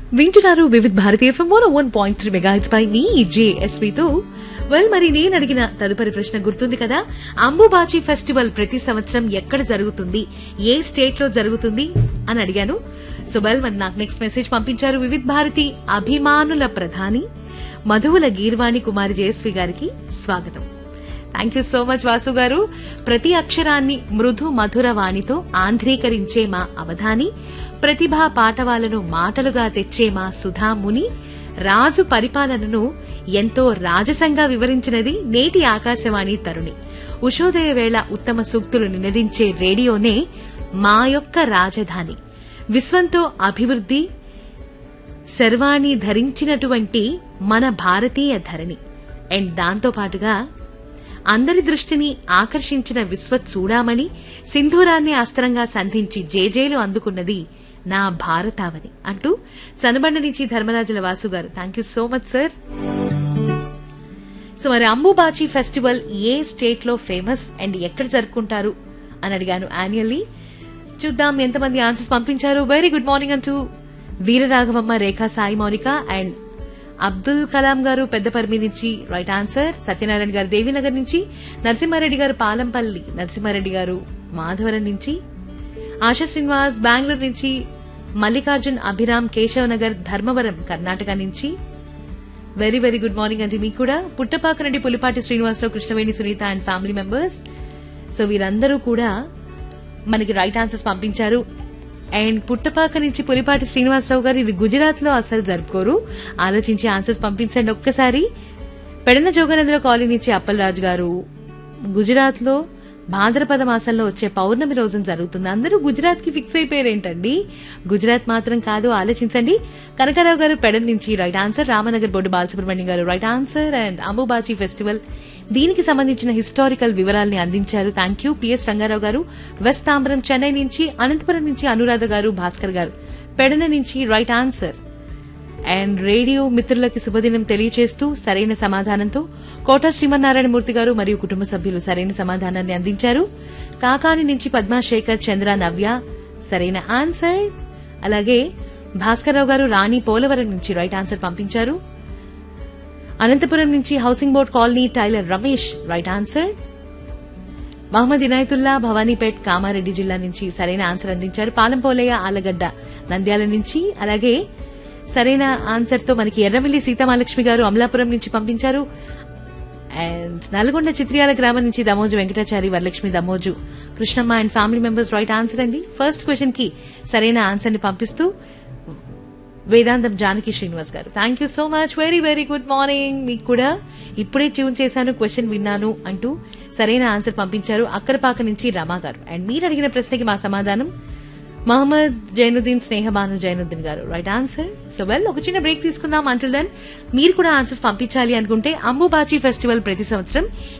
వింటున్నారు Vividh Bharatiya FM one one point three megahits పై మీ జేఎస్వితో వెల్ మరి నేను అడిగిన తదుపరి ప్రశ్న గుర్తుంది కదా అంబుబాచి ఫెస్టివల్ ప్రతి సంవత్సరం ఎక్కడ జరుగుతుంది ఏ స్టేట్ లో జరుగుతుంది అని అడిగాను సో వెల్ మరి నాకు నెక్స్ట్ మెసేజ్ పంపించారు వివిధ్ భారతి అభిమానుల ప్రధాని మధువుల గీర్వాణి కుమారి జయశ్రీ గారికి స్వాగతం thank you so much Vasu గారు ప్రతి అక్షరాన్ని మృదు మధుర వాణితో ఆంధ్రీకరించే మా అవధాని ప్రతిభా పాటవాలను మాటలుగా తెచ్చే మా సుధాముని రాజు పరిపాలనను ఎంతో రాజసంగా వివరించినది నేటి ఆకాశవాణి తరుణి ఉషోదయ వేళ ఉత్తమ సూక్తులు నినదించే రేడియోనే మా యొక్క రాజధాని విశ్వంతో అభివృద్ధి శర్వాణి ధరించినటువంటి మన భారతీయ ధరణి అండ్ దాంతో పాటుగా అందరి దృష్టిని ఆకర్షించిన విశ్వత్ చూడామని సింధూరాన్ని అస్త్రంగా సంధించి జేజేలు అందుకున్నది నా భారతావని అంటూ చనబండ నుంచి ధర్మరాజుల వాసు గారు thank you so much sir so మరి అంబుబాచి ఫెస్టివల్ ఏ స్టేట్ లో ఫేమస్ అండ్ ఎక్కడ జరుపుకుంటారు అని అడిగాను యాన్యువల్లీ చూద్దాం ఎంతమంది ఆన్సర్స్ పంపించారు వెరీ గుడ్ మార్నింగ్ అంటూ వీరరాఘవమ్మ రేఖా సాయి మౌనిక అండ్ అబ్దుల్ కలాం గారు పెద్దపర్మి నుంచి రైట్ ఆన్సర్ సత్యనారాయణ గారు దేవీనగర్ నుంచి నరసింహారెడ్డి గారు పాలంపల్లి నరసింహారెడ్డి గారు మాధవరం నుంచి ఆశా శ్రీనివాస్ బెంగళూరు నుంచి మల్లికార్జున్ అభిరామ్ కేశవ్ నగర్ ధర్మవరం కర్ణాటక నుంచి వెరీ వెరీ గుడ్ మార్నింగ్ అంటే మీకు కూడా పుట్టపాక నుండి Pulipati Srinivasa Rao Krishnaveni Sunitha and family members so వీరందరూ కూడా మనకి రైట్ ఆన్సర్స్ పంపించారు అండ్ పుట్టపాక నుంచి పులిపాటి శ్రీనివాసరావు గారు ఇది గుజరాత్ లో అసలు జరుపుకోరు ఆలోచించి ఆన్సర్స్ పంపించండి ఒక్కసారి పెడన జోగనేంద్ర కాలనీ నుంచి అప్పలరాజు గారు గుజరాత్ లో భాద్రపద మాసంలో వచ్చే పౌర్ణమి రోజున జరుగుతుంది అందరూ గుజరాత్ కి ఫిక్స్ అయిపోయారేంటండి గుజరాత్ మాత్రం కాదు ఆలోచించండి కనకారావు గారు పెడన్ నుంచి రైట్ ఆన్సర్ రామనగర్ బొడ్డు బాలసుబ్రహ్మణ్యం గారు right answer and Ambubachi festival దీనికి సంబంధించిన హిస్టారికల్ వివరాల్ని అందించారు థ్యాంక్ యూ పిఎస్ రంగారావు గారు వెస్ట్ తాంబరం చెన్నై నుంచి అనంతపురం నుంచి అనురాధ గారు భాస్కర్ గారు పెడన నుంచి రైట్ ఆన్సర్ అండ్ రేడియో మిత్రులకి శుభదినం తెలియచేస్తూ సరైన సమాధానంతో కోట శ్రీమన్నారాయణమూర్తి గారు మరియు కుటుంబ సభ్యులు సరైన సమాధానాన్ని అందించారు కాకాని నుంచి పద్మాశేఖర్ చంద్ర నవ్య సరైన ఆన్సర్ అలాగే భాస్కర్రావు గారు రాణి పోలవరం నుంచి రైట్ ఆన్సర్ పంపించారు అనంతపురం నుంచి housing board colony tailor Ramesh right answer Mohammed Inayatullah Bhavanipet Kamareddy జిల్లా నుంచి సరైన ఆన్సర్ అందించారు పాలంపోలయ్య ఆలగడ్డ నంద్యాల నుంచి అలాగే సరైన ఆన్సర్ తో మనకి ఎర్రవెల్లి సీతామహాలక్ష్మి గారు అమలాపురం నుంచి పంపించారు అండ్ నల్గొండ చిత్రియాల గ్రామం నుంచి Damoju Venkatachari Varalakshmi Damoju Krishnamma and family members right answer అండి ఫస్ట్ క్వశ్చన్ కి సరైన ఆన్సర్ ని పంపిస్తూ వేదాంతం జానకి శ్రీనివాస్ గారు thank you so much very very good morning మీకు కూడా ఇప్పుడే ట్యూన్ చేశాను క్వశ్చన్ విన్నాను అంటూ సరైన ఆన్సర్ పంపించారు అక్కరపాక నుంచి రమా గారు అండ్ మీరు అడిగిన ప్రశ్నకి మా సమాధానం మహమ్మద్ జైనుద్దీన్ స్నేహబాను జైనుద్దీన్ గారు రైట్ ఆన్సర్ సో వెల్ ఒక చిన్న బ్రేక్ తీసుకుందాం అంటిల్ దెన్ మీరు కూడా ఆన్సర్స్ పంపించాలి అనుకుంటే అంబుబాచి ఫెస్టివల్ ప్రతి సంవత్సరం